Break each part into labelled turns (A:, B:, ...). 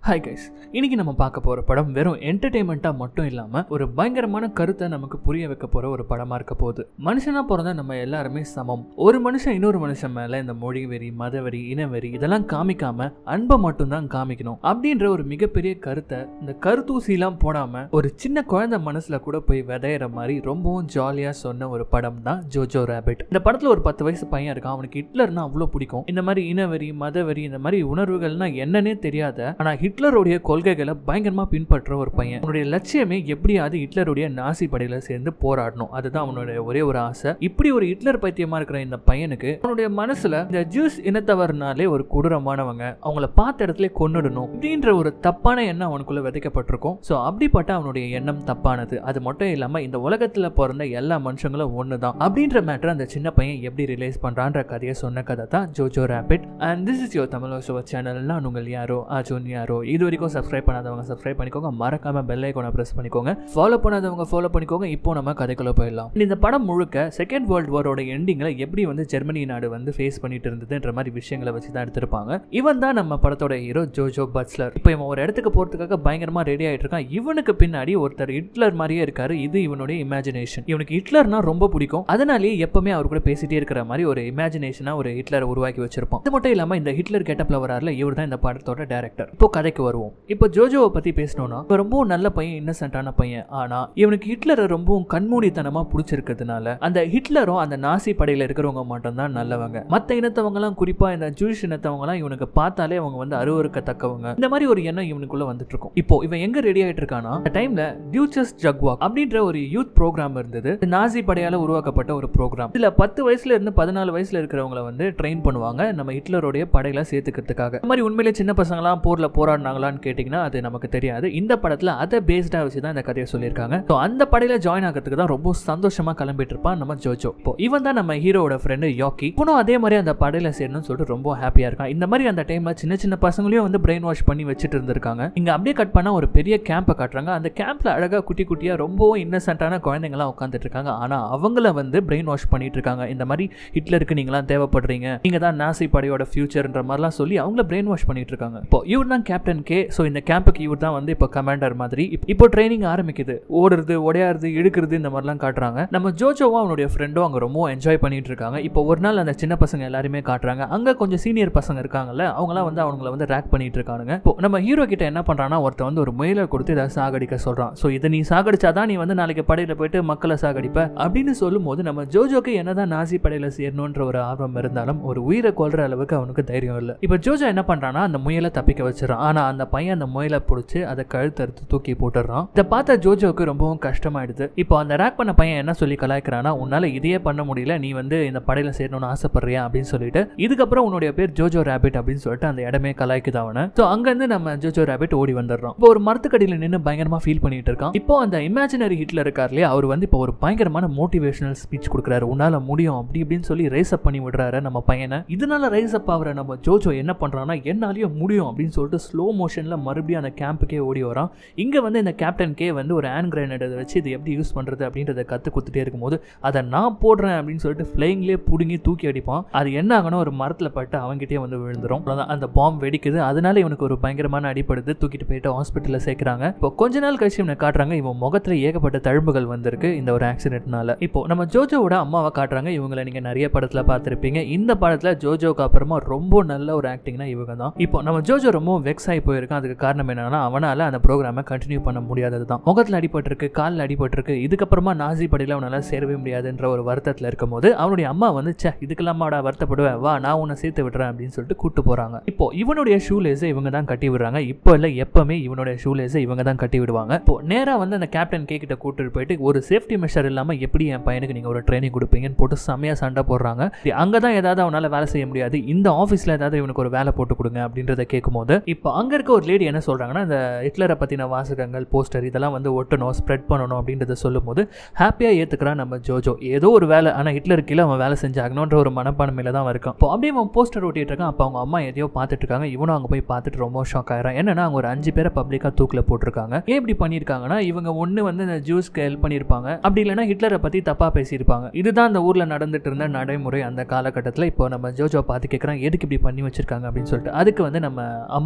A: hi guys இன்னைக்கு நம்ம பார்க்க போகிற படம் வெறும் என்டர்டெயின்மெண்ட்டாக மட்டும் இல்லாமல் ஒரு பயங்கரமான கருத்தை நமக்கு புரிய வைக்க போகிற ஒரு படமாக இருக்க போகுது மனுஷனாக பிறந்த நம்ம எல்லாருமே சமம் ஒரு மனுஷன் இன்னொரு மனுஷன் மேலே இந்த மொழி வெறி மதவெறி இனவெறி இதெல்லாம் காமிக்காம அன்பை மட்டும்தான் காமிக்கணும் அப்படின்ற ஒரு மிகப்பெரிய கருத்தை இந்த கருத்தூசிலாம் போடாமல் ஒரு சின்ன குழந்தை மனசில் கூட போய் விதையிற மாதிரி ரொம்பவும் ஜாலியாக சொன்ன ஒரு படம் தான் ஜோஜோ ரேபிட் இந்த படத்தில் ஒரு பத்து வயசு பையன் இருக்கான் அவனுக்கு ஹிட்லர்னா அவ்வளோ பிடிக்கும் இந்த மாதிரி இனவெறி மதவெறி இந்த மாதிரி உணர்வுகள்னா என்னன்னே தெரியாத ஆனால் ஹிட்லருடைய கொள்கைகளை பயங்கரமாக பின்பற்ற ஒரு பையன் அவனுடைய லட்சியமே எப்படியாவது ஹிட்லருடைய நாசி படையில சேர்ந்து போராடணும் அதுதான் அவனுடைய ஒரே ஒரு ஆசை இப்படி ஒரு ஹிட்லர் பைத்தியமா இருக்கிற இந்த பையனுக்கு அவனுடைய மனசுல இந்த ஜூஸ் இனத்தவர்னாலே ஒரு கொடூரமானவங்க அவங்கள பார்த்த இடத்துல கொன்னுடணும் அப்படின்ற ஒரு தப்பான எண்ணம் அவனுக்குள்ள விதைக்கப்பட்டிருக்கும் ஸோ அப்படிப்பட்ட அவனுடைய எண்ணம் தப்பானது அது மட்டும் இல்லாம இந்த உலகத்துல பிறந்த எல்லா மனுஷங்களும் ஒன்று தான் அப்படின்ற மேட்டர் அந்த சின்ன பையன் எப்படி ரிலைஸ் பண்றான்ற கதையை சொன்ன கதை தான் Jojo Rabbit and this is your Tamil channel நான் உங்கள் யாரோ அர்ஜுன் யாரோ இது வரைக்கும் சப்ஸ்கிரைப் பண்ணாதவங்க சப்ஸ்கிரைப் பண்ணிக்கோங்க மறக்காம பெல் ஐக்கானை ப்ரெஸ் பண்ணிக்கோங்க ஃபாலோ பண்ணாதவங்க ஃபாலோ பண்ணிக்கோங்க இப்போ நம்ம கதைக்குள்ள போயிடலாம் இந்த படம் முழுக்க செகண்ட் வேர்ல்டு வாரோட எண்டிங்கில் எப்படி வந்து ஜெர்மனி நாடு வந்து ஃபேஸ் பண்ணிட்டு இருந்ததுன்ற மாதிரி விஷயங்களை வச்சு தான் எடுத்திருப்பாங்க இவன் தான் நம்ம படத்தோட ஹீரோ ஜோஜோ பட்ஸ்லர் இப்போ இவன் ஒரு இடத்துக்கு போகிறதுக்காக பயங்கரமா ரெடி ஆயிட்டு இருக்கான் இவனுக்கு பின்னாடி ஒருத்தர் ஹிட்லர் மாதிரியே இருக்காரு இது இவனுடைய இமேஜினேஷன் இவனுக்கு ஹிட்லர்னா ரொம்ப பிடிக்கும் அதனாலேயே எப்பவுமே அவர் கூட பேசிட்டே இருக்கிற மாதிரி ஒரு இமேஜினேஷனா ஒரு ஹிட்லரை உருவாக்கி வச்சிருப்பான் இது மட்டும் இல்லாம இந்த ஹிட்லர் கெட்டப்ல வராருல இவர் தான் இந்த படத்தோட டேரக்டர் இப்போ கதைக்கு வருவோம் இப்போ ஜோஜோவை பத்தி பேசணும்னா இவன் ரொம்பவும் நல்ல பையன் இன்னசென்ட்டான பையன் ஆனா இவனுக்கு ஹிட்லரை ரொம்பவும் கண்மூடித்தனமா பிடிச்சிருக்கிறதுனால அந்த ஹிட்லரும் அந்த நாசி படையில இருக்கிறவங்க மட்டும்தான் நல்லவங்க மத்த இனத்தவங்கலாம் குறிப்பா இந்த ஜூஷ் இனத்தவங்கலாம் இவனுக்கு பார்த்தாலே அவங்க வந்து அருவருக்கத்தக்கவங்க இந்த மாதிரி ஒரு எண்ணம் இவனுக்குள்ள வந்துட்டு இருக்கும் இப்போ இவன் எங்க ரெடி ஆயிட்டு இருக்கானா அந்த டைம்ல டியூச்சர்ஸ் ஜக்வாக் அப்படின்ற ஒரு யூத் ப்ரோக்ராம் இருந்தது இது நாசி படையால உருவாக்கப்பட்ட ஒரு ப்ரோக்ராம் இதுல பத்து வயசுல இருந்து பதினாலு வயசுல இருக்கிறவங்கள வந்து ட்ரெயின் பண்ணுவாங்க நம்ம ஹிட்லருடைய படையில சேர்த்துக்கிறதுக்காக இந்த மாதிரி உண்மையிலே சின்ன பசங்களாம் போர்ல போராடினாங்களான்னு கேட்டிங்கன்னா அது நமக்கு தெரியாது இந்த படத்துல அதை பேஸ்டா வச்சு தான் இந்த கதையை சொல்லியிருக்காங்க ஸோ அந்த படையில ஜாயின் ஆகிறதுக்கு தான் ரொம்ப சந்தோஷமா கிளம்பிட்டு இருப்பான் நம்ம ஜோஜோ இப்போ இவன் தான் நம்ம ஹீரோவோட ஃப்ரெண்டு யாக்கி இவனும் அதே மாதிரி அந்த படையில சேரணும்னு சொல்லிட்டு ரொம்ப ஹாப்பியா இருக்கான் இந்த மாதிரி அந்த டைம்ல சின்ன சின்ன பசங்களையும் வந்து பிரெயின் வாஷ் பண்ணி வச்சுட்டு இருந்திருக்காங்க இங்க அப்படியே கட் பண்ணா ஒரு பெரிய கேம்பை காட்டுறாங்க அந்த கேம்ப்ல அழகா குட்டி குட்டியா ரொம்பவும் இன்னசென்ட்டான குழந்தைங்களாம் உட்காந்துட்டு இருக்காங்க ஆனா அவங்கள வந்து பிரெயின் வாஷ் பண்ணிட்டு இருக்காங்க இந்த மாதிரி ஹிட்லருக்கு நீங்களாம் தேவைப்படுறீங்க நீங்க தான் நாசி படையோட ஃபியூச்சர்ன்ற மாதிரிலாம் சொல்லி அவங்கள பிரெயின் வாஷ் பண்ணிட்டு இருக்காங்க இப்போ இவர் தான் கேப்டன் கே ஸோ இந்த கேம்புக்கு இவர் தான் வந்து இப்போ கமாண்டர் மாதிரி இப்~ இப்போ ட்ரைனிங் ஆரம்பிக்குது ஓடுறது உடையாருது இழுக்கிறது இந்த மாதிரிலாம் காட்டுறாங்க நம்ம ஜோஜோவும் அவனுடைய ஃப்ரெண்டும் அங்கே ரொம்ப என்ஜாய் பண்ணிட்டு இருக்காங்க இப்போ ஒரு நாள் அந்த சின்ன பசங்க எல்லாருமே காட்டுறாங்க அங்கே கொஞ்சம் சீனியர் பசங்க இருக்காங்கல்ல அவங்களாம் வந்து அவங்கள வந்து ரேக் பண்ணிட்டு இருக்கானுங்க இப்போ நம்ம ஹீரோ கிட்ட என்ன பண்றான்னா ஒருத்தன் வந்து ஒரு முயலை கொடுத்து இதை சாகடிக்க சொல்றான் ஸோ இதை நீ சாகடிச்சாதான் நீ வந்து நாளைக்கு படையில போயிட்டு மக்களை சாகடிப்ப அப்படின்னு சொல்லும்போது நம்ம ஜோஜோக்கு என்னதான் நாசி படையில சேரணுன்ற ஒரு ஆர்வம் இருந்தாலும் ஒரு உயிரை கொல்ற அளவுக்கு அவனுக்கு தைரியம் இல்லை இப்போ ஜோஜோ என்ன பண்றான்னா அந்த முயலை தப்பிக்க வச்சிடறான் ஆனா அந்த பையன் அந்த முயலை பிடிச்சி அதை கழுத்தறுத்து தூக்கி போட்டுடுறான் இதை பார்த்த ஜோஜோவுக்கு ரொம்பவும் கஷ்டமாயிடுது இப்போ அந்த ரேக் பண்ண பையன் என்ன சொல்லி கலாய்க்கிறானா உன்னால இதையே பண்ண முடியல நீ வந்து இந்த படையில சேரணும்னு ஆசைப்படுறியா அப்படின்னு சொல்லிட்டு இதுக்கப்புறம் உன்னுடைய பேர் ஜோஜோ ரேபிட் அப்படின்னு சொல்லிட்டு அந்த இடமே கலாய்க்குது அவனை ஸோ அங்கேருந்து நம்ம ஜோஜோ ரேபிட் ஓடி வந்துடுறோம் இப்போ ஒரு மரத்துக்கடியில் நின்று பயங்கரமா ஃபீல் பண்ணிட்டு இருக்கான் இப்போ அந்த இமேஜினரி ஹிட்ல இருக்கார் இல்லையா அவர் வந்து இப்போ ஒரு பயங்கரமான மோட்டிவேஷனல் ஸ்பீச் கொடுக்குறாரு உன்னால முடியும் அப்படி இப்படின்னு சொல்லி ரைஸ் அப் பண்ணி விடுறாரு நம்ம பையனை இதனால ரைஸ் அப் ஆகிற நம்ம ஜோஜோ என்ன பண்றான்னா என்னாலையும் முடியும் அப்படின்னு சொல்லிட்டு ஸ்லோ மோஷன்ல மறுபடியும் அந்த கேம்புக்கே ஓடி வரான் இங்க வந்து இந்த கேப்டன் கே வந்து ஒரு ஹேண்ட் கிரைனேட் வச்சு இது எப்படி யூஸ் பண்றது அப்படின்றத கத்து கொடுத்துட்டே இருக்கும்போது அதை நான் போடுறேன் அப்படின்னு சொல்லிட்டு ஃப்ளைங்லேயே பிடுங்கி தூக்கி அடிப்பான் அது என்ன ஆகணும் ஒரு மரத்தில் பட்டு அவங்ககிட்டயே வந்து விழுந்துரும் அவ்வளவுதான் அந்த பாம்பு வெடிக்குது அதனால இவனுக்கு ஒரு பயங்கரமான அடிப்படுது தூக்கிட்டு போயிட்டு ஹாஸ்பிட்டலில் சேர்க்குறாங்க இப்போ கொஞ்ச நாள் கழிச்சு இவனை காட்டுறாங்க இவன் முகத்தில் ஏகப்பட்ட தழும்புகள் வந்திருக்கு இந்த ஒரு ஆக்சிடென்ட்னால இப்போ நம்ம ஜோஜோவோட அம்மாவை காட்டுறாங்க இவங்களை நீங்க நிறைய படத்துல பார்த்துருப்பீங்க இந்த படத்துல ஜோஜோக்கு அப்புறமா ரொம்ப நல்ல ஒரு ஆக்டிங்னா இவங்க தான் இப்போ நம்ம ஜோஜோ ரொம்ப வெக்ஸ் ஆகி போயிருக்கான் அதுக்கு காரணம் என்னன்னா அவனால அந்த ப்ரோக்ராமை கண்டினியூ பண்ண முடியாதது தான் முகத்தில் அடிபட்டிருக்கு காலில் அடிபட்டிருக்கு இதுக்கப்புறமா நாசி படையில அவனால சேரவே முடியாதுன்ற ஒரு வருத்தத்தில் இருக்கும்போது அவனுடைய அம்மா வந்து சே இதுக்கெல்லாமாடா வருத்தப்படுவேன் வா நான் உன்னை சேர்த்து விடுறேன் அப்படின்னு சொல்லிட்டு கூட்டு போறாங்க இப்போ இவனுடைய ஷூ லேஸை இவங்க தான் கட்டி விடுறாங்க இப்போ இல்லை எப்பவுமே இவனுடைய ஷூ லேஸை இவங்க தான் கட்டி விடுவாங்க இப்போ நேராக வந்து அந்த கேப்டன் கே கிட்ட கூட்டிட்டு போயிட்டு ஒரு சேஃப்டி மெஷர் இல்லாமல் எப்படி என் பையனுக்கு நீங்கள் ஒரு ட்ரைனிங் கொடுப்பீங்கன்னு போட்டு செம்மையாக சண்டை போடுறாங்க அங்கே தான் ஏதாவது அவனால் வேலை செய்ய முடியாது இந்த ஆஃபீஸில் ஏதாவது இவனுக்கு ஒரு வேலை போட்டு கொடுங்க அப்படின்றத கேட்கும்போது இப்போ அங்கே இருக்க ஒரு லேடி என்ன சொல்கிறாங்கன்னா இந்த ஹிட்லரை பற்றின வாசகங்கள் போஸ்டர் இதெல்லாம் வந்து ஒட்டணும் ஸ்ப்ரெட் பண்ணணும் அப்படின்றத சொல்லும்போது ஹாப்பியாக ஏற்றுக்கிறான் நம்ம ஜோஜோ ஏதோ ஒரு வேலை ஆனால் ஹிட்லர் கீழே அவன் வேலை செஞ்சாகணுன்ற ஒரு மனப்பான்மையில தான் இருக்கான் இப்போ அப்படியே அவன் போஸ்டர் ஓட்டிட்டு இருக்கான் அப்போ அவங்க அம்மா எதையோ பார்த்துட்டு இருக்காங்க இவனும் அங்கே போய் பார்த்துட்டு ரொம்ப ஷாக் ஆயிரான் என்னன்னா அவங்க ஒரு அஞ்சு பேரை பப்ளிக்காக தூக்கில் போட்டிருக்காங்க ஏன் இப்படி பண்ணியிருக்காங்கன்னா இவங்க ஒன்று வந்து இந்த ஜூஸ்க்கு ஹெல்ப் பண்ணியிருப்பாங்க அப்படி இல்லைன்னா ஹிட்லரை பற்றி தப்பாக பேசியிருப்பாங்க இதுதான் அந்த ஊரில் நடந்துட்டு இருந்த நடைமுறை அந்த காலகட்டத்தில் இப்போ நம்ம ஜோஜோ பார்த்து கேட்குறான் எதுக்கு இப்படி பண்ணி வச்சிருக்காங்க அப்படின்னு சொல்லிட்டு அதுக்கு வந்து நம்ம அம்மா என்ன சொல்கிறாங்க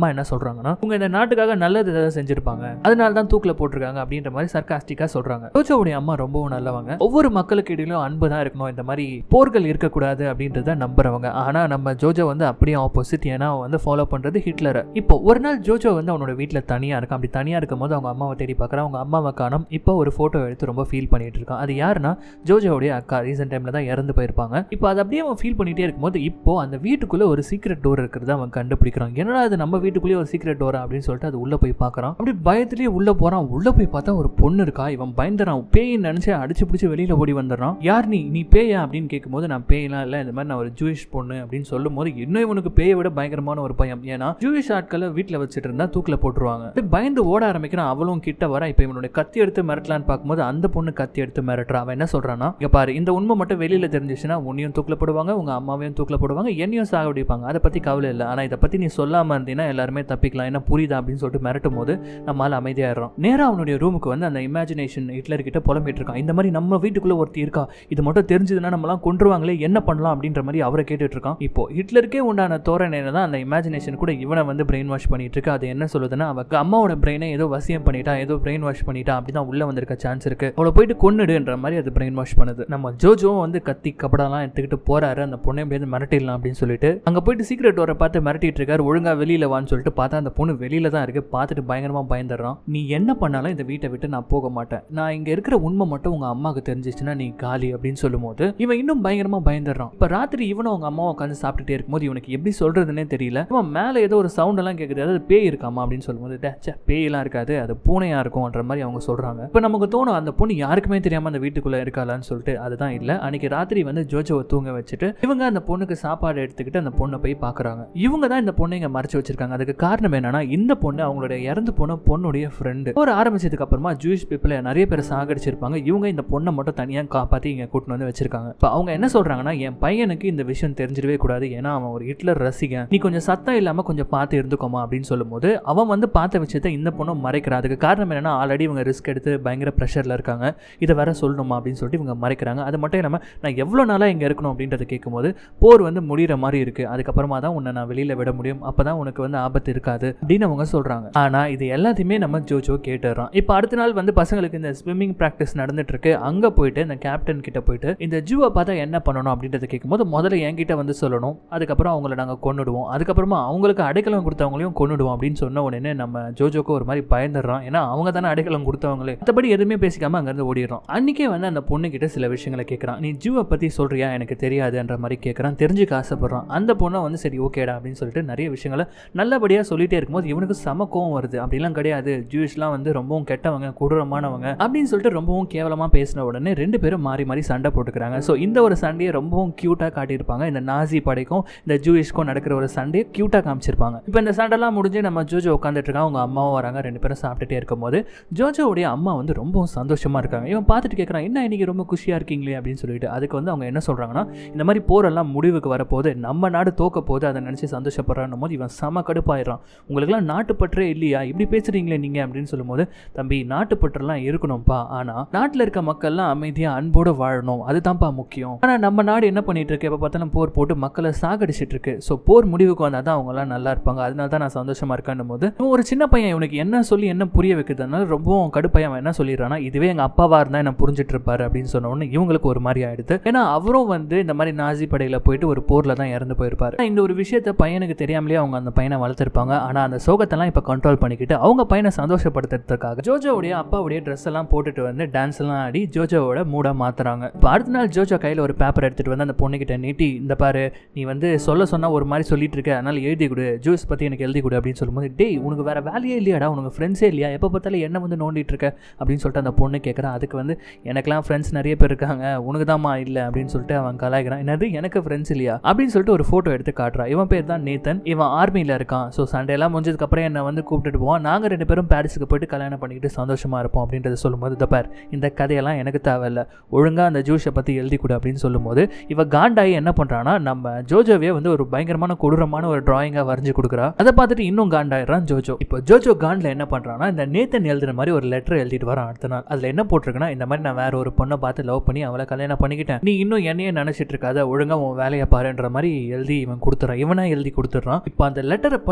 A: சொல்றாங்கன்னா உங்க இந்த நாட்டுக்காக நல்லது ஏதாவது செஞ்சிருப்பாங்க அதனால தான் தூக்கில போட்டிருக்காங்க அப்படின்ற மாதிரி சர்க்காஸ்டிக்கா சொல்றாங்க ஜோஜோவுடைய அம்மா ரொம்பவும் நல்லவங்க ஒவ்வொரு மக்களுக்கு இடையிலும் அன்பு தான் இருக்கணும் இந்த மாதிரி போர்கள் இருக்கக்கூடாது அப்படின்றத நம்புறவங்க ஆனா நம்ம ஜோஜோ வந்து அப்படியே ஆப்போசிட் ஏன்னா அவன் வந்து ஃபாலோ பண்றது ஹிட்லரை இப்போ ஒரு நாள் ஜோஜோ வந்து அவனோட வீட்டில் தனியா இருக்கான் அப்படி தனியா இருக்கும் போது அவங்க அம்மாவை தேடி பார்க்குறான் அவங்க அம்மாவை காணும் இப்போ ஒரு போட்டோ எடுத்து ரொம்ப ஃபீல் பண்ணிட்டு இருக்கான் அது யாருன்னா ஜோஜோவுடைய அக்கா ரீசெண்ட் டைம்ல தான் இறந்து போயிருப்பாங்க இப்போ அதை அப்படியே அவன் ஃபீல் பண்ணிட்டே இருக்கும்போது இப்போ அந்த வீட்டுக்குள்ள ஒரு சீக்ரெட் டோர் இருக்கிறத அவன் கண்டுபிடிக்கிறான் என்னடா அது நம்ம வீட்டுக்குள்ளேயே ஒரு சீக்ரெட் டோரா அப்படின்னு சொல்லிட்டு அது உள்ள போய் பார்க்கறான் அப்படி பயத்திலேயே உள்ள போறான் உள்ள போய் பார்த்தா ஒரு பொண்ணு இருக்கா இவன் பயந்துறான் பேய் நினைச்சு அடிச்சு பிடிச்சி வெளியில ஓடி வந்துடுறான் யார் நீ நீ பேயா அப்படின்னு கேட்கும்போது நான் பேயெல்லாம் இல்லை இந்த மாதிரி நான் ஒரு ஜூயிஷ் பொண்ணு அப்படின்னு சொல்லும் போது இன்னும் இவனுக்கு பேயை விட பயங்கரமான ஒரு பயம் ஏன்னா ஜூயிஷ் ஆட்களை வீட்டில் வச்சுட்டு இருந்தா தூக்கில் போட்டுருவாங்க அப்படியே பயந்து ஓட ஆரம்பிக்கிறான் அவளும் கிட்ட வர இப்போ இவனுடைய கத்தி எடுத்து மிரட்டலான்னு பார்க்கும்போது அந்த பொண்ணு கத்தி எடுத்து மிரட்டுறா அவன் என்ன சொல்றான்னா இங்க பாரு இந்த உண்மை மட்டும் வெளியில தெரிஞ்சிச்சுன்னா உன்னையும் தூக்கில் போடுவாங்க உங்க அம்மாவையும் தூக்கில் போடுவாங்க என்னையும் சாகடிப்பாங்க அதை பத்தி கவலை இல்லை ஆனா இதை பத்தி நீ சொல்லாம இருந்தீங்கன்னா எல்லாருமே தப்பிக்கலாம் என்ன புரியுதா அப்படின்னு சொல்லிட்டு மிரட்டும் போது நம்மளால அமைதியாயிடுறோம் நேரா அவனுடைய ரூமுக்கு வந்து அந்த இமேஜினேஷன் ஹிட்லர் கிட்ட புலம்பிட்டு இருக்கான் இந்த மாதிரி நம்ம வீட்டுக்குள்ள ஒருத்தி இருக்கா இது மட்டும் தெரிஞ்சதுன்னா நம்மலாம் கொன்றுவாங்களே என்ன பண்ணலாம் அப்படின்ற மாதிரி அவரை கேட்டுட்டு இருக்கான் இப்போ ஹிட்லருக்கே உண்டான தோரணை தான் அந்த இமேஜினேஷன் கூட இவனை வந்து பிரெயின் வாஷ் பண்ணிட்டு இருக்கு அது என்ன சொல்லுதுன்னா அவக்கு அம்மாவோட பிரெயினை ஏதோ வசியம் பண்ணிட்டா ஏதோ பிரெயின் வாஷ் பண்ணிட்டா அப்படிதான் உள்ள வந்திருக்க சான்ஸ் இருக்கு அவளை போயிட்டு கொன்னுடுன்ற மாதிரி அது பிரெயின் வாஷ் பண்ணுது நம்ம ஜோஜோவும் வந்து கத்தி கபடாலாம் எடுத்துக்கிட்டு போறாரு அந்த பொண்ணை எப்படியாவது மிரட்டிடலாம் அப்படின்னு சொல்லிட்டு அங்க போயிட்டு சீக்ரெட் டோரை பார்த்து மிரட்டிட்டு இருக்காரு ஒழுங்கா வெளியில வான்னு சொல்லிட்டு பார்த்தா அந்த பொண்ணு வெளியில தான் இருக்கு பார்த்துட்டு பயங்கரமா பயந்துடுறான் நீ என்ன பண்ணாலும் இந்த வீட்டை விட்டு நான் போக மாட்டேன் நான் இங்க இருக்கிற உண்மை மட்டும் உங்க அம்மாவுக்கு தெரிஞ்சிச்சுன்னா நீ காலி அப்படின்னு சொல்லும்போது இவன் இன்னும் பயங்கரமா பயந்துடுறான் இப்ப ராத்திரி இவனும் அவங்க அம்மாவும் உட்காந்து சாப்பிட்டுட்டே இருக்கும்போது இவனுக்கு எப்படி சொல்றதுன்னே தெரியல இவன் மேல ஏதோ ஒரு சவுண்ட் எல்லாம் கேக்குது அதாவது பேய் இருக்காமா அப்படின்னு சொல்லும்போது "டே, ச்சே பேயெல்லாம் இருக்காது அது பூனையா இருக்கும்ன்ற மாதிரி அவங்க சொல்றாங்க இப்ப நமக்கு தோணும் அந்த பொண்ணு யாருக்குமே தெரியாம அந்த வீட்டுக்குள்ள இருக்காளான்னு சொல்லிட்டு அதுதான் இல்ல அன்னைக்கு ராத்திரி வந்து ஜோஜோவை தூங்க வச்சுட்டு இவங்க அந்த பொண்ணுக்கு சாப்பாடு எடுத்துக்கிட்டு அந்த பொண்ணை போய் பார்க்கறாங்க இவங்க தான் இந்த பொண்ணை இங்க மறைச்சு வச்சிருக்காங்க அதுக்கு காரணம் என்னன்னா இந்த பொண்ணு அவங்களுடைய இறந்து போன பொண்ணுடைய ஃப்ரெண்டு ஒரு ஆரம்பிச்சதுக்கு அப்புறமா ஜூயிஷ் பீப்புளை நிறைய பேர் சாகடிச்சிருப்பாங்க இவங்க இந்த பொண்ணை மட்டும் தனியா காப்பாத்தி இங்க கூட்டிட்டு வந்து வச்சிருக்காங்க இப்போ அவங்க என்ன சொல்றாங்கன்னா என் பையனுக்கு இந்த விஷயம் தெரிஞ்சிடவே கூடாது ஏன்னா அவன் ஒரு ஹிட்லர் ரசிகன் நீ கொஞ்சம் சத்தம் இல்லாம கொஞ்சம் பார்த்து இருந்துக்கோமா அப்படின்னு சொல்லும்போது அவன் வந்து பார்த்த விஷயத்தை இந்த பொண்ணும் மறைக்கிறா அதுக்கு காரணம் என்னன்னா ஆல்ரெடி இவங்க ரிஸ்க் எடுத்து பயங்கர ப்ரெஷர்ல இருக்காங்க இதை வேற சொல்லணுமா அப்படின்னு சொல்லிட்டு இவங்க மறைக்கிறாங்க அது மட்டும் இல்லாமல் நான் எவ்வளோ நாளாக இங்கே இருக்கணும் அப்படின்றத கேட்கும்போது போர் வந்து முடிகிற மாதிரி இருக்கு அதுக்கப்புறமா தான் உன்னை நான் வெளியில் விட முடியும் அப்போ தான் உனக்கு வந்து ஆபத்து இருக்காது அப்படின்னு அவங்க சொல்கிறாங்க ஆனால் இது எல்லாத்தையுமே நம்ம ஜோஜோ கேட்டுறோம் இப்போ அடுத்த நாள் வந்து பசங்களுக்கு இந்த ஸ்விம்மிங் ப்ராக்டிஸ் நடந்துட்டு இருக்கு அங்கே போயிட்டு இந்த கேப்டன் கிட்ட போயிட்டு இந்த ஜூவை பார்த்தா என்ன பண்ணணும் அப்படின்றத கேட்கும்போது முதல்ல என்கிட்ட வந்து சொல்லணும் அதுக்கப்புறம் அவங்கள நாங்கள் கொன்னுடுவோம் அதுக்கப்புறமா அவங்களுக்கு அடைக்கலம் கொடுத்தவங்களையும் கொன்னுடுவோம் அப்படின்னு சொன்ன உடனே நம்ம ஜோஜோக்கு ஒரு மாதிரி பயந்துடுறோம் ஏன்னா அவங்க தானே அடைக்கலம் கொடுத்தவங்களே மற்றபடி எதுவுமே பேசிக்காம அங்கேருந்து ஓடிடுறோம் அன்னைக்கே வந்து அந்த பொண்ணு கிட்ட சில விஷயங்களை கேட்குறான் நீ ஜூவை பற்றி சொல்றியா எனக்கு தெரியாதுன்ற மாதிரி கேட்குறான் தெரிஞ்சுக்க ஆசைப்படுறான் அந்த பொண்ணை வந்து சரி ஓகேடா அப்படின்னு சொல்லிட்டு நிறைய விஷயங்களை நல்லபடியாக சொல்லிட்டே இருக்கும்போது இவனுக்கு சம கோவம் வருது அப்படிலாம் கிடையாது ஜூஸ்லாம் வந்து ரொம்பவும் கெட்டவங்க கொடூரமானவங்க அப்படின்னு சொல்லிட்டு ரொம்பவும் கேவலமாக பேசின உடனே ரெண்டு பேரும் மாறி மாறி சண்டை போட்டுக்கிறாங்க ஸோ இந்த ஒரு சண்டையை ரொம்பவும் க்யூட்டாக காட்டியிருப்பாங்க இந்த நாசி படைக்கும் இந்த ஜூயிஷ்க்கும் நடக்கிற ஒரு சண்டையை க்யூட்டாக காமிச்சிருப்பாங்க இப்போ இந்த சண்டைலாம் முடிஞ்சு நம்ம ஜோஜோ உட்காந்துட்டு இருக்காங்க அவங்க அம்மாவும் வராங்க ரெண்டு பேரும் சாப்பிட்டுட்டே இருக்கும்போது ஜோஜோவுடைய அம்மா வந்து ரொம்பவும் சந்தோஷமா இருக்காங்க இவன் பார்த்துட்டு கேட்குறான் என்ன இன்னைக்கு ரொம்ப குஷியா இருக்கீங்களே அப்படின்னு சொல்லிட்டு அதுக்கு வந்து அவங்க என்ன சொல்றாங்கன்னா இந்த மாதிரி போரெல்லாம் முடிவுக்கு வரப்போது நம்ம நாடு தோக்க போது அதை நினைச்சு சந்தோஷப்படுறான் போது இவன் செம கடுப்பாயிடுறான் உங்களுக்குலாம் நாட்டுப்பற்றே இல்லையா இப்படி பேசுறீங்களே நீங்க அப்படின்னு சொல்லும்போது தம்பி நாட்டுப்பற்றெல்லாம் இருக்கணும்ப்பா ஆனா நாட்டில் இருக்க மக்கள்லாம் அமைதியா அன்போடு வாழணும் அதுதான்ப்பா முக்கியம் ஆனா நம்ம நாடு என்ன பண்ணிட்டு இருக்கு எப்போ பார்த்தாலும் போர் போட்டு மக்களை சாகடிச்சிட்டு இருக்கு ஸோ போர் முடிவுக்கு வந்தால் தான் அவங்கலாம் நல்லா இருப்பாங்க அதனால தான் நான் சந்தோஷமா இருக்கேன் போது இவன் ஒரு சின்ன பையன் இவனுக்கு என்ன சொல்லி என்ன புரிய வைக்கிறதுனால ரொம்பவும் கடுப்பையன் அவன் என்ன சொல்லிடுறான்னா இதுவே எங்க அப்பாவா இருந்தா என்ன புரிஞ்சிட்டு இருப்பாரு அப்படின்னு சொன்ன உடனே இவங்களுக்கு ஒரு மாதிரி ஆயிடுது ஏன்னா அவரும் வந்து இந்த மாதிரி நாசி படையில போயிட்டு ஒரு போர்ல தான் இறந்து போயிருப்பாரு ஆனா இந்த ஒரு விஷயத்த பையனுக்கு தெரியாமலே அவங்க அந்த பையனை வளர்த்துருப்பாங்க ஆனா அந்த சோகத்தெல்லாம் இப்ப கண்ட்ரோல் பண்ணிக்கிட்டு அவங்க பையனை சந்தோஷப்படுத்துறதுக்காக ஜோஜோவுடைய அப்பாவுடைய ட்ரெஸ் எல்லாம் போட்டுட்டு வந்து டான்ஸ் எல்லாம் ஆடி ஜோஜோவோட மூடா மாத்துறாங்க இப்போ அடுத்த நாள் ஜோஜோ கையில ஒரு பேப்பர் எடுத்துட்டு வந்து அந்த பொண்ணுகிட்ட நீட்டி இந்த பாரு நீ வந்து சொல்ல சொன்னா ஒரு மாதிரி சொல்லிட்டு இருக்க அதனால எழுதி கொடு ஜூஸ் பத்தி எனக்கு எழுதி கொடு அப்படின்னு சொல்லும்போது டேய் உனக்கு வேற வேலையே இல்லையாடா உனக்கு ஃப்ரெண்ட்ஸே இல்லையா எப்போ பார்த்தாலும் என்ன வந்து நோண்டிட்டு இருக்க அப்படின்னு சொல்லிட்டு அந்த பொண்ணு கேட்குறான் அதுக்கு வந்து எனக்கெல்லாம் ஃப்ரெண்ட்ஸ் நிறைய பேர் இருக்காங்க உனக்கு தான்மா இல்லை அப்படின்னு சொல்லிட்டு அவன் கலாய்க்கிறான் என்னது எனக்கு ஃப்ரெண்ட்ஸ் இல்லையா அப்படின்னு சொல்லிட்டு ஒரு ஃபோட்டோ எடுத்து காட்டுறான் இவன் பேர் தான் நேத்தன் இவன் ஆர்மியில் இருக்கான் ஸோ சண்டே எல்லாம் முடிஞ்சதுக்கப்புறம் என்னை வந்து கூப்பிட்டுட்டு போவான் நாங்கள் ரெண்டு பேரும் பாரிஸுக்கு போயிட்டு கல்யாணம் பண்ணிக்கிட்டு சந்தோஷமா இருப்போம் அப்படின்றத சொல்லும்போது இந்த பார் இந்த கதையெல்லாம் எனக்கு தேவையில்ல ஒழுங்கா அந்த ஜூஸை பற்றி எழுதி கொடு அப்படின்னு சொல்லும்போது இவ காண்டாயி என்ன பண்ணுறான்னா நம்ம ஜோஜோவே வந்து ஒரு பயங்கரமான கொடூரமான ஒரு டிராயிங்காக வரைஞ்சு கொடுக்குறா அதை பார்த்துட்டு இன்னும் காண்டாயிடுறான் ஜோஜோ இப்போ ஜோஜோ காண்டில் என்ன பண்ணுறான்னா இந்த நேத்தன் எழுதுன மாதிரி ஒரு லெட்டர் எழுதிட்டு வரான் அடுத்த நாள் அதில் என்ன போட்டிருக்குன்னா இந்த மாதிரி நான் வேற ஒரு பொண்ணை பார்த்து லவ் பண்ணி அவளை கல்யாணம் பண்ணிக்கிட்டேன் நீ இன்னும் என்னையே நினைச்சிட்டு இருக்காத ஒழுங்கா உன் வேலையை பாருன்ற மாதிரி எழுதி இவன் கொடுத்துறான் இவனா எழுதி கொடுத்துட்றான் இப்போ அந்த லெட்டரை படிச்ச உடனே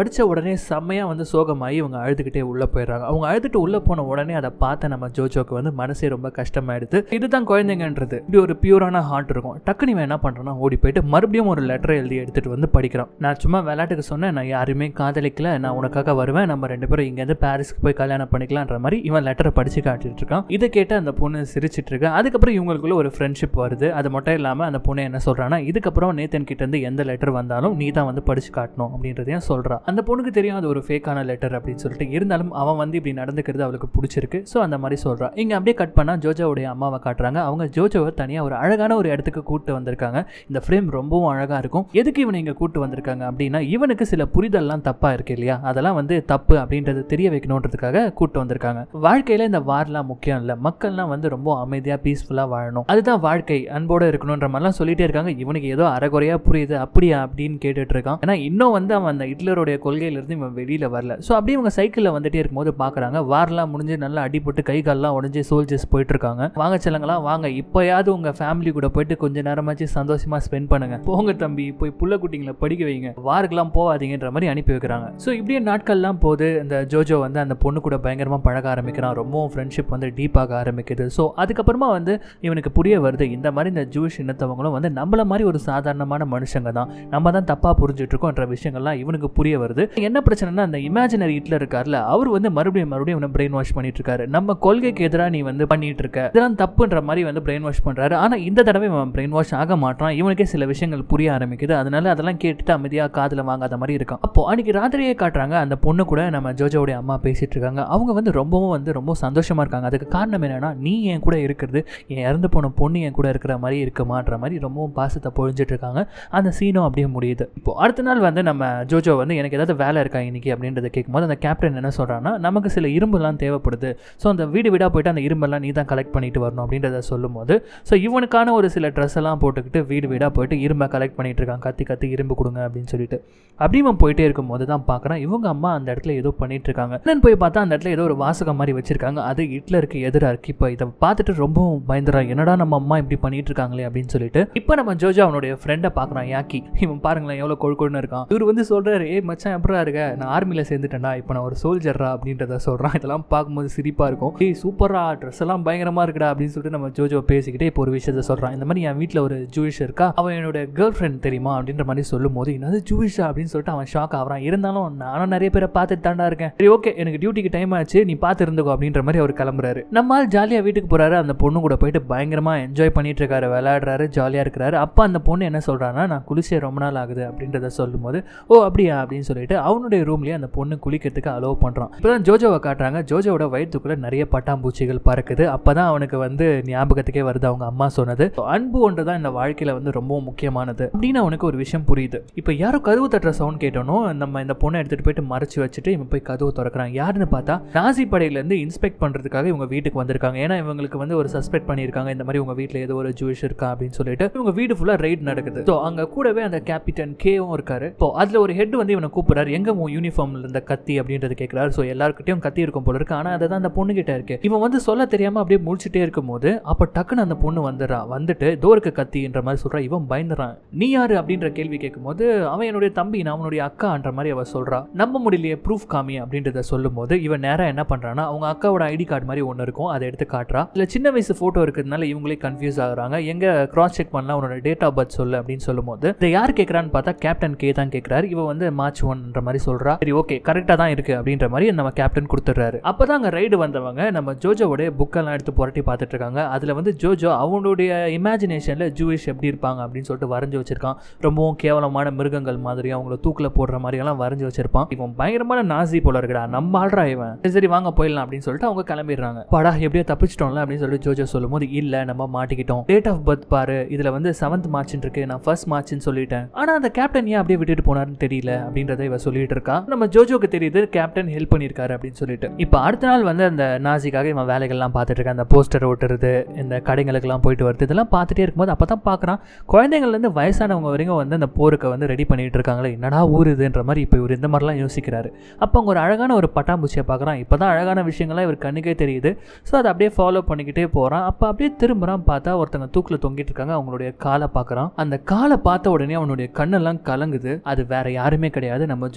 A: உடனே செம்மையாக வந்து சோகமாகி இவங்க அழுதுகிட்டே உள்ளே போயிடுறாங்க அவங்க அழுதுட்டு உள்ளே போன உடனே அதை பார்த்த நம்ம ஜோஜோக்கு வந்து மனசே ரொம்ப கஷ்டமாயிடுது இதுதான் குழந்தைங்கன்றது இப்படி ஒரு பியூரான ஹார்ட் இருக்கும் டக்குனு இவன் என்ன பண்ணுறான்னா ஓடி போயிட்டு மறுபடியும் ஒரு லெட்டரை எழுதி எடுத்துகிட்டு வந்து படிக்கிறான் நான் சும்மா விளையாட்டுக்கு சொன்னேன் நான் யாருமே காதலிக்கல நான் உனக்காக வருவேன் நம்ம ரெண்டு பேரும் இங்கேருந்து பாரிஸ்க்கு போய் கல்யாணம் பண்ணிக்கலான்ற மாதிரி இவன் லெட்டரை படித்து காட்டிட்டு இருக்கான் இதை கேட்டு அந்த பொண்ணு சிரிச்சிட்டு இருக்கா அதுக்கப்புறம் இவங்களுக்குள்ள ஒரு ஃப்ரெண்ட்ஷிப் வருது அது மட்டும் இல்லாமல் அந்த பொண்ணு என்ன சொல்கிறான்னா இதுக்கப்புறம் நேத்தன் கிட்ட இருந்து எந்த லெட்டர் வந்தாலும் நீ தான் வந்து படிச்சு காட்டணும் அப்படின்றதையும் சொல்கிறான் அந்த பொண்ணுக்கு தெரியும் அது ஒரு ஃபேக்கான லெட்டர் அப்படின்னு சொல்லிட்டு இருந்தாலும் அவன் வந்து இப்படி நடந்துக்கிறது அவளுக்கு பிடிச்சிருக்கு ஸோ அந்த மாதிரி சொல்கிறான் இங்கே அப்படியே கட் பண்ணால் ஜோஜோவுடைய அம்மாவை காட்டுறாங்க அவங்க ஜோஜோவை தனியாக ஒரு அழகான ஒரு இடத்துக்கு கூட்டு வந்திருக்காங்க இந்த ஃப்ரேம் ரொம்பவும் அழகாக இருக்கும் எதுக்கு இவனை இங்கே கூட்டு வந்திருக்காங்க அப்படின்னா இவனுக்கு சில புரிதல்லாம் தப்பாக இருக்கு இல்லையா அதெல்லாம் வந்து தப்பு அப்படின்றது தெரிய வைக்கணுன்றதுக்காக கூட்டு வந்திருக்காங்க வாழ்க்கையில் இந்த வார்லாம் முக்கியம் இல்லை மக்கள்லாம் வந்து ரொம்ப அமைதியாக பீஸ்ஃபுல்லாக வாழணும் அதுதான் வாழ்க்கை அன்போடு இருக்கணுன்ற மாதிரிலாம் சொல்லிட்டே இருக்காங்க இவனுக்கு ஏதோ அரைகுறையாக புரியுது அப்படியா அப்படின்னு கேட்டுட்டு இருக்கான் ஏன்னா இன்னும் வந்து அவன் அந்த ஹிட்லருடைய கொள்கையிலிருந்து இவன் வெளியில் வரல ஸோ அப்படியே இவங்க சைக்கிளில் வந்துட்டே இருக்கும்போது பார்க்குறாங்க வார்லாம் முடிஞ்சு நல்லா அடிபட்டு கை கால்லாம் உடஞ்சி சோல்ஜர்ஸ் போயிட்டு இருக்காங்க வாங்க செல்லங்களா வாங்க இப்போயாவது உங்கள் ஃபேமிலி கூட போயிட்டு கொஞ்ச நேரமாச்சு சந்தோஷமாக ஸ்பெண்ட் பண்ணுங்க போங்க தம்பி போய் புள்ள குட்டிங்களை படிக்க வைங்க வாருக்கெல்லாம் போகாதீங்கன்ற மாதிரி அனுப்பி வைக்கிறாங்க ஸோ இப்படியே நாட்கள்லாம் போது இந்த ஜோஜோ வந்து அந்த பொண்ணு கூட பயங்கரமாக பழக ஆரம்பிக்கிறான் ரொம்பவும் ஃப்ரெண்ட்ஷிப் வந்து டீப்பாக ஆரம்பிக்குது ஸோ அதுக்கப்புறமா வந்து இவனுக்கு புரிய வருது இந்த மாதிரி இந்த ஜூஷ் இனத்தவங்களும் வந்து நம்மள மாதிரி ஒரு சாதாரணமான மனுஷங்க தான் நம்ம தான் தப்பாக புரிஞ்சுட்டு இருக்கோம்ன்ற விஷயங்கள்லாம் இவனுக்கு புரிய வருது என்ன பிரச்சனைனா அந்த இமேஜினரி ஹிட்லர் இருக்கார்ல அவர் வந்து மறுபடியும் மறுபடியும் இவனை பிரெயின் வாஷ் பண்ணிட்டு இருக்காரு நம்ம கொள்கைக்கு எதிராக நீ வந்து பண்ணிட்டு இருக்க இதெல்லாம் தப்புன்ற மாதிரி வந்து பிரெயின் வாஷ் பண்றாரு ஆனா இந்த தடவை இவன் பிரெயின் வாஷ் ஆக மாட்டான் இவனுக்கே சில விஷயங்கள் புரிய ஆரம்பிக்குது அதனால அதெல்லாம் கேட்டுட்டு அமைதியாக காதுல வாங்காத மாதிரி இருக்கான் அப்போ அன்னைக்கு ராத்திரியே காட்டுறாங்க அந்த பொண்ணு கூட நம்ம ஜோஜோவுடைய அம்மா பேசிட்டு இருக்காங்க அவங்க வந்து ரொம்பவும் வந்து ரொம்ப சந்தோஷமா இருக்காங்க அதுக்கு காரணம் என்னன்னா நீ என் கூட இருக்கிறது என் இறந்து போன பொண்ணு என் கூட இருக்கிற மாதிரி இருக்குமான்ற மாதிரி ரொம்பவும் பாசத்தை பொழிஞ்சிட்டு இருக்காங்க அந்த சீனும் அப்படியே முடியுது இப்போ அடுத்த நாள் வந்து நம்ம ஜோஜோ வந்து எனக்கு ஏதாவது வேலை இருக்கா இன்னைக்கு அப்படின்றத கேட்கும்போது அந்த கேப்டன் என்ன சொல்றான்னா நமக்கு சில இரும்புலாம் தேவைப்படுது ஸோ அந்த வீடு வீடாக போயிட்டு அந்த இரும்பெல்லாம் நீ தான் கலெக்ட் பண்ணிட்டு வரணும் அப்படின்றத சொல்லும்போது ஸோ இவனுக்கான ஒரு சில ட்ரெஸ் எல்லாம் போட்டுக்கிட்டு வீடு வீடாக போயிட்டு இரும்பை கலெக்ட் பண்ணிட்டு இருக்கான் கத்தி கத்தி இரும்பு கொடுங்க அப்படின்னு சொல்லிட்டு அப்படி இவன் போயிட்டே இருக்கும்போது தான் பார்க்குறான் இவங்க அம்மா அந்த இடத்துல ஏதோ பண்ணிட்டு இருக்காங்க என்னன்னு போய் பார்த்தா அந்த இடத்துல ஏதோ ஒரு வாசகம் மாதிரி வச்சிருக்காங்க அது ஹிட்லருக்கு எதிராக இருக்கு இப்போ இதை பார்த்துட்டு ரொம்பவும் பயந்துறான் என்னடா நம்ம அம்மா இப்படி பண்ணிட்டு இருக்காங்களே அப்படின்னு சொல்லிட்டு இப்போ நம்ம ஜோஜோ அவனுடைய ஃப்ரெண்டை பார்க்குறான் யாக்கி இவன் பாருங்களேன் எவ்வளோ கொழுக்கொழுன்னு இருக்கான் இவர் வந்து சொல்றாரு ஏ மச்சான் எப்படா இருக்க நான் ஆர்மியில் சேர்ந்துட்டேன்டா இப்போ நான் ஒரு சோல்ஜர்ரா அப்படின்றத சொல்கிறான் இதெல்லாம் பார்க்கும்போது சிரிப்பாக இருக்கும் ஏய் சூப்பரா ட்ரெஸ் எல்லாம் பயங்கரமாக இருக்குடா அப்படின்னு சொல்லிட்டு நம்ம ஜோஜோ பேசிக்கிட்டே இப்போ ஒரு விஷயத்த சொல்கிறான் இந்த மாதிரி என் வீட்டில் ஒரு ஜூயிஷ் இருக்கா அவன் என்னோட கேர்ள் ஃப்ரெண்ட் தெரியுமா அப்படின்ற மாதிரி சொல்லும் போது என்னது ஜூயிஷா அப்படின்னு சொல்லிட்டு அவன் ஷாக் ஆகிறான் இருந்தாலும் நானும் நிறைய பேரை பார்த்துட்டு தாண்டா இருக்கேன் சரி ஓகே எனக்கு டியூட்டிக்கு டைம் ஆச்சு நீ பார்த்து இருந்துக்கோ அப்படின்ற மாதிரி அவர் கிளம்புறாரு நம்ம ஜாலியாக வீட்டுக்கு போறாரு அந்த பொண்ணு கூட போயிட்டு பயங்கரமா என்ஜாய் பண்ணிட்டு இருக்காரு விளையாடுறாரு ஜாலியாக இருக்கிறாரு அப்போ அந்த பொண்ணு என்ன சொல்றான்னா நான் குளிச்சே ரொம்ப நாள் ஆகுது அப்படின்றத சொல்லும்போது ஓ அப்படியா அப்படின்னு சொல்லிட்டு அவனுடைய ரூம்லயே அந்த பொண்ணு குளிக்கிறதுக்கு அலோவ் பண்றான் இப்போதான் ஜோஜோவை காட்டுறாங்க ஜோஜோவோட வயிற்றுக்குள்ள நிறைய பட்டாம்பூச்சிகள் பறக்குது அப்பதான் அவனுக்கு வந்து ஞாபகத்துக்கே வருது அவங்க அம்மா சொன்னது So, அன்பு ஒன்று தான் இந்த வாழ்க்கையில வந்து ரொம்பவும் முக்கியமானது அப்படின்னு அவனுக்கு ஒரு விஷயம் புரியுது இப்போ யாரோ கதவு தட்டுற சவுண்ட் கேட்டோனோ நம்ம இந்த பொண்ணை எடுத்துட்டு போயிட்டு மறைச்சு வச்சுட்டு இவன் போய் கதவு திறக்கிறான் யாருன்னு பார்த்தா நாசி படையிலேருந்து இன்ஸ்பெக்ட் பண்றதுக்காக இவங்க வீட்டுக்கு வந்திருக்காங்க ஏன்னா இவங்களுக்கு வந்து ஒரு சஸ்பெக்ட் பண்ணியிருக்காங்க இந்த மாதிரி உங்க வீட்டில் ஏதோ ஒரு ஜூஷ் இருக்கா அப்படின்னு சொல்லிட்டு இவங்க வீடு ஃபுல்லாக ரைட் நடக்குது ஸோ அங்க கூடவே அந்த கேபிட்டன் கேவும் இருக்காரு இப்போ அதுல ஒரு ஹெட் வந்து இவனை கூப்பிடுறாரு எங்க உன் யூனிஃபார்ம்ல இருந்த கத்தி அப்படின்றது கேட்கிறாரு ஸோ எல்லாருக்கிட்டையும் கத்தி இருக்கும் போல இருக்கு ஆனா அதை தான் அந்த பொண்ணு கிட்ட இருக்கு இவன் வந்து சொல்ல தெரியாம அப்படியே முடிச்சுட்டே இருக்கும்போது அப்ப டக்குன்னு அந்த பொண்ணு வந்துடுறா வந்துட்டு தோருக்கு கத்தின்ற மாதிரி சொல்றா இவன் பயந்துறான் நீ யாரு அப்படின்ற கேள்வி கேட்கும்போது அவன் என்னுடைய தம்பி நான் அவனுடைய அக்கான்ற மாதிரி அவ சொல்றா நம்ப முடியலையே ப்ரூஃப் காமி அப்படின்றத சொல்லும்போது இவன் நேரா என்ன பண்றான்னா அவங்க அக்காவோட ஐடி கார்டு மாதிரி ஒன்று இருக்கும் அதை எடுத்து காட்டுறா இல்ல சின்ன வயசு போட்டோ இருக்கிறதுனால இவங்களே கன்ஃபியூஸ் ஆகுறாங்க எங்க கிராஸ் செக் பண்ணலாம் உன்னோட டேட் ஆஃப் பர்த் சொல்லு அப்படின்னு சொல்லும்போது இதை யார் கேட்கறான்னு பார்த்தா கேப்டன் கே தான் கேட்கறாரு இவ வந்து மார்ச் ஒன்ன்ற மாதிரி சொல்றா சரி ஓகே கரெக்டாக தான் இருக்கு அப்படின்ற மாதிரி நம்ம கேப்டன் கொடுத்துட்றாரு அப்பதான் அங்க ரைடு வந்தவங்க நம்ம ஜோஜோவோடைய புக்கெல்லாம் எடுத்து புரட்டி பார்த்துட்டு இருக்காங்க அதுல வந்து ஜோஜோ அவனுடைய இமேஜினேஷன்ல ஜூயிஷ் எப்படி இருப்பாங்க அப்படின்னு சொல்லிட்டு வரைஞ்சு வச்சிருக்கான் ரொம்பவும் கேவலமான மிருகங்கள் மாதிரி அவங்கள தூக்கில் போடுற மாதிரி எல்லாம் வரைஞ்சு வச்சிருப்பான் இவன் பயங்கரமான நாசி போல இருக்குடா நம்ம ஆள்றா இவன் சரி, சரி வாங்க போயிடலாம் அப்படின்னு சொல்லிட்டு அவங்க கிளம்பிடுறாங்க படா எப்படியோ தப்பிச்சிட்டோம்ல அப்படின்னு சொல்லிட்டு ஜோஜோ சொல்லும்போது இல்ல நம்ம மாட்டிக்கிட்டோம் டேட் ஆஃப் பர்த் பாரு இதுல வந்து செவன்த் மார்ச்னு இருக்கு நான் ஃபர்ஸ்ட் மார்ச்னு சொல்லிட்டேன் ஆனா அந்த கேப்டன் ஏன் அப்படியே விட்டுட்டு போனாருன்னு தெரியல அப்படின்றத இவ சொல்லிட்டு இருக்கா நம்ம ஜோஜோக்கு தெரியுது கேப்டன் ஹெல்ப் பண்ணியிருக்காரு அப்படின்னு சொல்லிட்டு இப்போ அடுத்த நாள் வந்து அந்த நாசிக்காக இவன் வேலைகள்லாம் பார்த்துட்டு இருக்கான் அந்த போஸ்டர் ஓட்டுறது இந்த கடைகளுக்கெல்லாம் போயிட்டு வருது இதெல்லாம் பார்த்துட்டே இருக்கும்போது அப்போ தான் பார்க்குறான் குழந்தைங்கள்லேருந்து வயசானவங்க வரைக்கும் வந்து அந்த போருக்கு வந்து ரெடி பண்ணிட்டு இருக்காங்களே என்னடா ஊர் இதுன்ற மாதிரி இப்போ இவர் இந்த மாதிரிலாம் யோசிக்கிறாரு அப்போ அங்கே ஒரு அழகான ஒரு பட்டாம்பூச்சியை பார்க்குறான் இப்போ தான் அழகான விஷயங்கள்லாம் இவர் கண்ணுக்கே தெரியுது ஸோ அதை அப்படியே ஃபாலோ பண்ணிக்கிட்டே போகிறான் அப்போ அப்படியே திரும்புகிறான் பார்த்தா ஒருத்தங்க தூக்கில் தொங்கிட்டு இருக்காங்க அவங்களுடைய காலை பார்க்குறான் அந்த காலை பார்த்த உடனே அவனுடைய கண்ணெல்லாம் கலங்குது அது வேற யாருமே கிடையாது நம்ம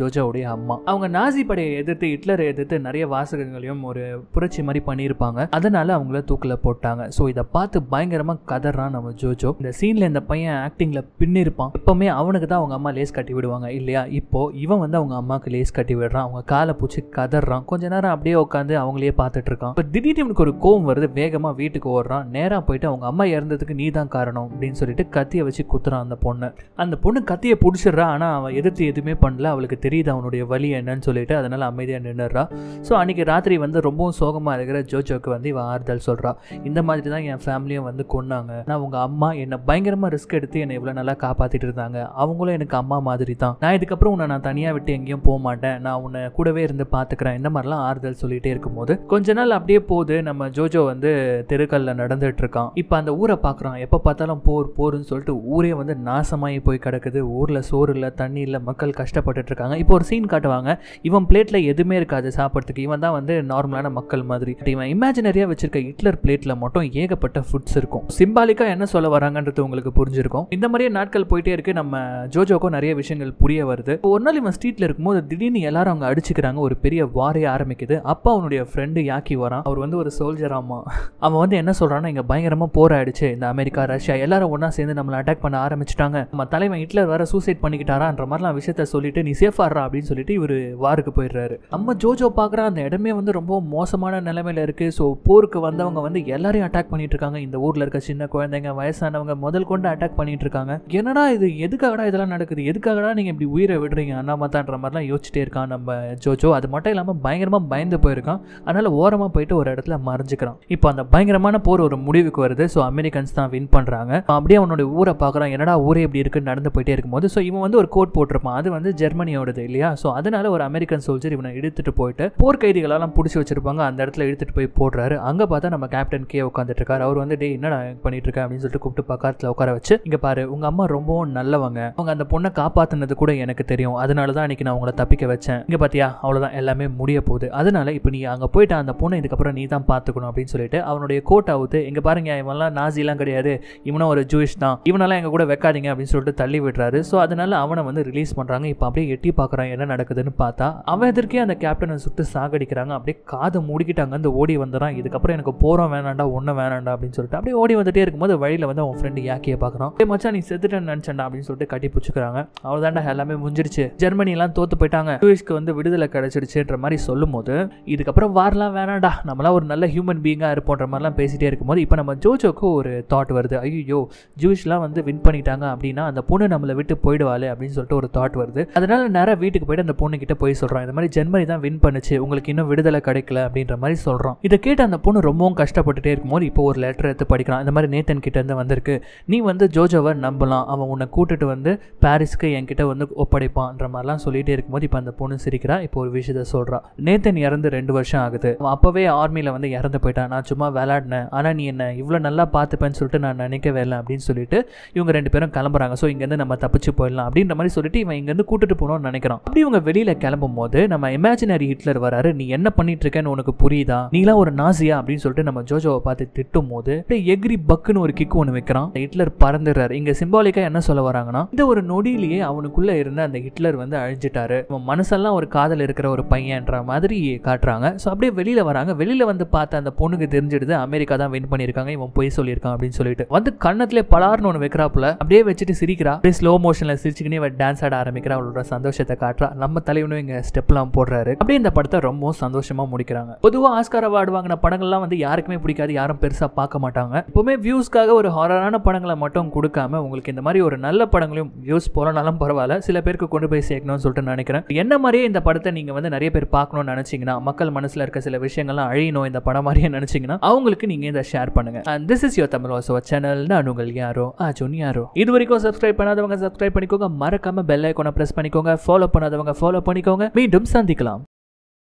A: ஜோஜோவுடைய அம்மா அவங்க நாசி படையை எதிர்த்து ஹிட்லரை எதிர்த்து நிறைய வாசகங்களையும் ஒரு புரட்சி மாதிரி பண்ணியிருப்பாங்க அதனால அவங்கள தூக்கில் போட்டாங்க ஸோ இதை பார்த்து பயங்கரமா கதறான் நம்ம ஜோஜோ இந்த சீன்ல இந்த பையன் ஆக்டிங்ல பின்னிருப்பான் எப்பவுமே அவனுக்கு தான் அவங்க அம்மா லேஸ் கட்டி விடுவாங்க இல்லையா இப்போ இவன் வந்து அவங்க அம்மாவுக்கு லேஸ் கட்டி விடுறான் அவங்க காலை பூச்சி கதறான் கொஞ்ச நேரம் அப்படியே உட்காந்து அவங்களையே பார்த்துட்டு இருக்கான் இப்போ திடீர்னு இவனுக்கு ஒரு கோவம் வருது வேகமா வீட்டுக்கு ஓடுறான் நேரா போயிட்டு அவங்க அம்மா இறந்ததுக்கு நீ தான் காரணம் அப்படின்னு சொல்லிட்டு கத்தியை வச்சு குத்துறான் அந்த பொண்ணை அந்த பொண்ணு கத்தியை பிடிச்சிடுறா ஆனால் அவன் எதிர்த்து எதுவுமே பண்ணல அவளுக்கு தெரியுது அவனுடைய வலி என்னன்னு சொல்லிட்டு அதனால அமைதியாக நின்றுறா ஸோ அன்னைக்கு ராத்திரி வந்து ரொம்பவும் சோகமாக இருக்கிற ஜோஜோக்கு வந்து இவன் ஆறுதல் சொல்றா இந்த மாதிரி தான் என் ஃபேமிலியும் வந்து கொன்னாங்க நான் உங்க அம்மா என்னை பயங்கரமாக ரிஸ்க் எடுத்து என்னை இவ்வளோ நல்லா காப்பாற்றிட்டு இருந்தாங்க அவங்களும் எனக்கு அம்மா மாதிரி தான் நான் இதுக்கப்புறம் உன்னை நான் தனியாக விட்டு எங்கேயும் போக மாட்டேன் நான் உன்னை கூடவே இருந்து பார்த்துக்கிறேன் இந்த மாதிரிலாம் ஆறுதல் சொல்லிட்டே இருக்கும்போது கொஞ்ச நாள் அப்படியே போகுது நம்ம ஜோஜோ வந்து தெருக்கல்ல நடந்துட்டு இருக்கான் இப்போ அந்த ஊரை பார்க்குறான் எப்போ பார்த்தாலும் போர் போர்னு சொல்லிட்டு ஊரே வந்து நாசமாகி போய் கிடக்குது ஊரில் சோறு இல்லை தண்ணி இல்லை மக்கள் கஷ்டப்பட்டுட்டு இருக்காங்க இப்போ ஒரு சீன் காட்டுவாங்க இவன் பிளேட்டில் எதுவுமே இருக்காது சாப்பிட்றதுக்கு இவன் தான் வந்து நார்மலான மக்கள் மாதிரி But இவன் இமேஜினரியாக வச்சிருக்க ஹிட்லர் பிளேட்டில் மட்டும் ஏகப்பட்ட ஃபுட்ஸ் இருக்கும் சிம்பாலிக்காக என்ன சொல்ல வராங்கன்றது உங்களுக்கு புரிஞ்சிருக்கும் இந்த மாதிரியே நாட்கள் போயிட்டே இருக்கு நம்ம ஜோஜோக்கும் நிறைய விஷயங்கள் புரிய வருது ஒரு நாள் இவன் ஸ்ட்ரீட்ல இருக்கும்போது திடீர்னு எல்லாரும் அவங்க அடிச்சுக்கிறாங்க ஒரு பெரிய வாரே ஆரம்பிக்குது அப்பா அவனுடைய ஃப்ரெண்டு யாக்கி வரான் அவர் வந்து ஒரு சோல்ஜர் ஆமா அவன் வந்து என்ன சொல்றான்னா இங்க பயங்கரமா போராடிச்சு இந்த அமெரிக்கா ரஷ்யா எல்லாரும் ஒண்ணா சேர்ந்து நம்மளை அட்டாக் பண்ண ஆரம்பிச்சிட்டாங்க நம்ம தலைவன் ஹிட்லர் வேற சூசைட் பண்ணிக்கிட்டாரான்ற மாதிரிலாம் விஷயத்த சொல்லிட்டு நீ சேஃப் ஆடுறா அப்படின்னு சொல்லிட்டு இவர் வாருக்கு போயிடுறாரு நம்ம ஜோஜோ பார்க்குற அந்த இடமே வந்து ரொம்ப மோசமான நிலைமையில இருக்கு ஸோ போருக்கு வந்தவங்க வந்து எல்லாரையும் அட்டாக் பண்ணிட்டு இருக்காங்க இந்த ஊர்ல இருக்க சின்ன குழந்தைங்க வயசானவங்க முதல் கொண்டு அட்டாக் பண்ணிட்டு இருக்காங்க என்னடா இது எதுக்காகடா இதெல்லாம் நடக்குது எதுக்காகடா நீங்க இப்படி உயிரை விடுறீங்க அண்ணாமத்தான்ற மாதிரிலாம் யோசிச்சிட்டே இருக்கான் நம்ம ஜோஜோ அது மட்டும் இல்லாம பயங்கரமா பயந்து போயிருக்கான் அதனால ஓரமா போயிட்டு ஒரு இடத்துல மறைஞ்சுக்கிறான் இப்போ அந்த பயங்கரமான போர் ஒரு முடிவுக்கு வருது ஸோ அமெரிக்கன்ஸ் தான் வின் பண்றாங்க அப்படியே அவனோட ஊரை பார்க்குறான் என்னடா ஊரே இப்படி இருக்குன்னு நடந்து போயிட்டே இருக்கும்போது ஸோ இவன் வந்து ஒரு கோட் போட்டிருப்பான் அது வந்து ஜெர்மனியோடது இல்லையா ஸோ அதனால ஒரு அமெரிக்கன் சோல்ஜர் இவனை இழுத்துட்டு போயிட்டு போர் கைதிகளெல்லாம் பிடிச்சி வச்சிருப்பாங்க அந்த இடத்துல இழுத்துட்டு போய் போடுறாரு அங்க பார்த்தா நம்ம கேப்டன் கே உட்காந்துட்டு இருக்காரு அவர் வந்து டே என்னடா பண்ணிட்டு இருக்க அப்படின்னு சொல்லிட்டு கூப்பிட்டு பக்கத்துல உட்கார வச்சு இங்க பாரு உங்க அம்மா ரொம்பவும் நல்லவங்க அவங்க அந்த பொண்ணை காப்பாத்துனது கூட எனக்கு தெரியும் அதனால தான் அன்னைக்கு நான் உங்களை தப்பிக்க வச்சேன் இங்க பாத்தியா அவ்வளவுதான் எல்லாமே முடிய போகுது அதனால இப்போ நீ அங்க போயிட்டு அந்த பொண்ணை இதுக்கப்புறம் நீ தான் பாத்துக்கணும் அப்படின்னு சொல்லிட்டு அவனுடைய கோட் அவுத்து இங்க பாருங்க இவன்லாம் நாசிலாம் கிடையாது இவனும் ஒரு ஜூயிஷ் தான் இவனெல்லாம் எங்க கூட வைக்காதீங்க அப்படின்னு சொல்லிட்டு தள்ளி விடுறாரு ஸோ அதனால அவனை வந்து ரிலீஸ் பண்றாங்க இப்போ அப்படியே எட்டி பார்க்கறான் என்ன நடக்குதுன்னு பார்த்தா அவன் எதிர்க்கே அந்த கேப்டனை சுட்டு சாகடிக்கிறாங்க அப்படியே காதை மூடிக்கிட்டாங்க அந்த ஓடி வந்துறான் இதுக்கப்புறம் எனக்கு போறோம் வேணாண்டா ஒன்றும் வேணாண்டா அப்படின்னு சொல்லிட்டு அப்படியே ஓடி வந்துட்டே இருக்கும்போது வழியில வந்து அவன் ஃப்ரெண்டு யாக்கியை பார்க்குறான் ஏ மச்சான் நீ செத்துட்டேன்னு நினச்சேன்டா அப்படின்னு சொல்லிட்டு கட்டி பிடிச்சிக்கிறாங்க அவ்வளோதாண்டா எல்லாமே முடிஞ்சிருச்சு ஜெர்மனி எல்லாம் தோத்து போயிட்டாங்க யூஎஸ்க்கு வந்து விடுதலை கிடைச்சிடுச்சுன்ற மாதிரி சொல்லும்போது இதுக்கப்புறம் வாரலாம் வேணாண்டா நம்மளாம் ஒரு நல்ல ஹியூமன் பீயிங்காக இருப்போன்ற மாதிரிலாம் பேசிட்டே இருக்கும்போது இப்போ நம்ம ஜோஜோக்கு ஒரு தாட் வருது ஐயோ ஜூஸ்லாம் வந்து வின் பண்ணிட்டாங்க அப்படின்னா அந்த பொண்ணு நம்மளை விட்டு போயிடுவாளே அப்படின்னு சொல்லிட்டு ஒரு தாட் வருது அதனால நேராக வீட்டுக்கு போயிட்டு அந்த பொண்ணு கிட்ட போய் சொல்கிறான் இந்த மாதிரி ஜெர்மனி தான் வின் பண்ணுச்சு உங்களுக்கு இன்னும் விடுதலை கிடைக்கல அப்படின்ற மாதிரி சொல்கிறான் இதை கேட்டு அந்த பொண்ணு ரொம்பவும் கஷ்டப்பட்டுட்டே இருக்கும்போது இப்போ ஒரு லெட்டர் எடுத்து படிக்கிறான் இந்த மாதிரி நேத்தன் கிட்ட இருந்து வந்திருக்கு நீ வந்து ஜோஜோவை நம்பலாம் அவன் உன்னை கூட்டிட்டு வந்து பாரிஸ்க்கு என்கிட்ட வந்து ஒப்படைப்பான்ற மாதிரிலாம் சொல்லிட்டே இருக்கும்போது இப்போ அந்த பொண்ணு சிரிக்கிறா இப்போ ஒரு விஷயத்த சொல்றா நேத்தன் இறந்து ரெண்டு வருஷம் ஆகுது அவன் அப்பவே ஆர்மியில் வந்து இறந்து போயிட்டான் நான் சும்மா விளையாடினேன் ஆனால் நீ என்ன இவ்வளோ நல்லா பார்த்துப்பேன்னு சொல்லிட்டு நான் நினைக்கவே இல்லை அப்படின்னு சொல்லிட்டு இவங்க ரெண்டு பேரும் கிளம்புறாங்க ஸோ இங்கேருந்து நம்ம தப்பிச்சு போயிடலாம் அப்படின்ற மாதிரி சொல்லிட்டு இவன் இங்கேருந்து கூட்டிட்டு போகணும்னு நினைக்கிறான் அப்படி இவங்க வெளியில கிளம்பும் போது நம்ம இமேஜினரி ஹிட்லர் வராரு நீ என்ன பண்ணிட்டு இருக்கேன்னு உனக்கு புரியுதா நீலாம் ஒரு நாசியா அப்படின்னு சொல்லிட்டு நம்ம ஜோஜோவை பார்த்து திட்டும் போது அப்படியே எகிரி பக்குன்னு ஒரு கிக் ஒன்று வைக்கிறான் ஹிட்லர் பறந்துடுறாரு இங்க சிம்பாலிக்கா என்ன சொல்ல வராங்கன்னா இந்த ஒரு நொடியிலேயே அவனுக்குள்ள இருந்த அந்த ஹிட்லர் வந்து அழிஞ்சிட்டாரு அவன் மனசெல்லாம் ஒரு காதல் இருக்கிற ஒரு பையன்ற மாதிரி காட்டுறாங்க ஸோ அப்படியே வெளியில வராங்க வெளியில வந்து பார்த்த அந்த பொண்ணுக்கு தெரிஞ்சிடுது அமெரிக்கா தான் வின் பண்ணியிருக்காங்க இவன் பொய் சொல்லியிருக்கான் அப்படின்னு சொல்லிட்டு வந்து கண்ணத்துல பலார்னு ஒன்று வைக்கிறாப்புல அப்படியே வச்சுட்டு சிரிக்கிறா அப்படியே ஸ்லோ மோஷன்ல சிரிச்சுக்கினே அவள் டான்ஸ் ஆட ஆரம்பிக்கிறா அவளோட சந்தோஷத்தை காட்டுறா நம்ம தலைவனும் இங்க ஸ்டெப்லாம் போடுறாரு அப்படியே இந்த படத்தை ரொம்ப சந்தோஷமா முடிக்கிறாங்க பொதுவாக ஆஸ்கார் அவார்டு வாங்கின படங்கள்லாம் வந்து யாருக்குமே பிடிக்காது யாரும் பெருசா பார்க்க மாட்டாங்க எப்பவுமே வியூஸ்க்காக ஒரு ஹாரரான படங்களை மட்டும் கொடுக்காம உங்களுக்கு இந்த மாதிரி ஒரு நல்ல படங்களையும் வியூஸ் போலனாலும் பரவாயில்ல சில பேருக்கு கொண்டு போய் சேர்க்கணும்னு சொல்லிட்டு நினைக்கிறேன் என்ன மாதிரியே இந்த படத்தை நீங்க வந்து நிறைய பேர் பார்க்கணும்னு நினைச்சீங்கன்னா மக்கள் மனசுல இருக்க சில விஷயங்கள்லாம் அழியணும் இந்த படம் மாதிரியே நினைச்சீங்கன்னா அவங்களுக்கு நீங்க இதை ஷேர் பண்ணுங்க and this is your Tamil வாசவ சேனல் நான் உங்கள் யாரோ ஆஜோன் யாரோ இது வரைக்கும் சப்ஸ்கிரைப் பண்ணாதவங்க சப்ஸ்கிரைப் பண்ணிக்கோங்க மறக்காம பெல் ஐக்கானை பிரஸ் பண்ணிக்கோங்க ஃபாலோ பண்ணாதவங்க ஃபாலோ பண்ணிக்கோங்க மீண்டும் சந்திக்கலாம்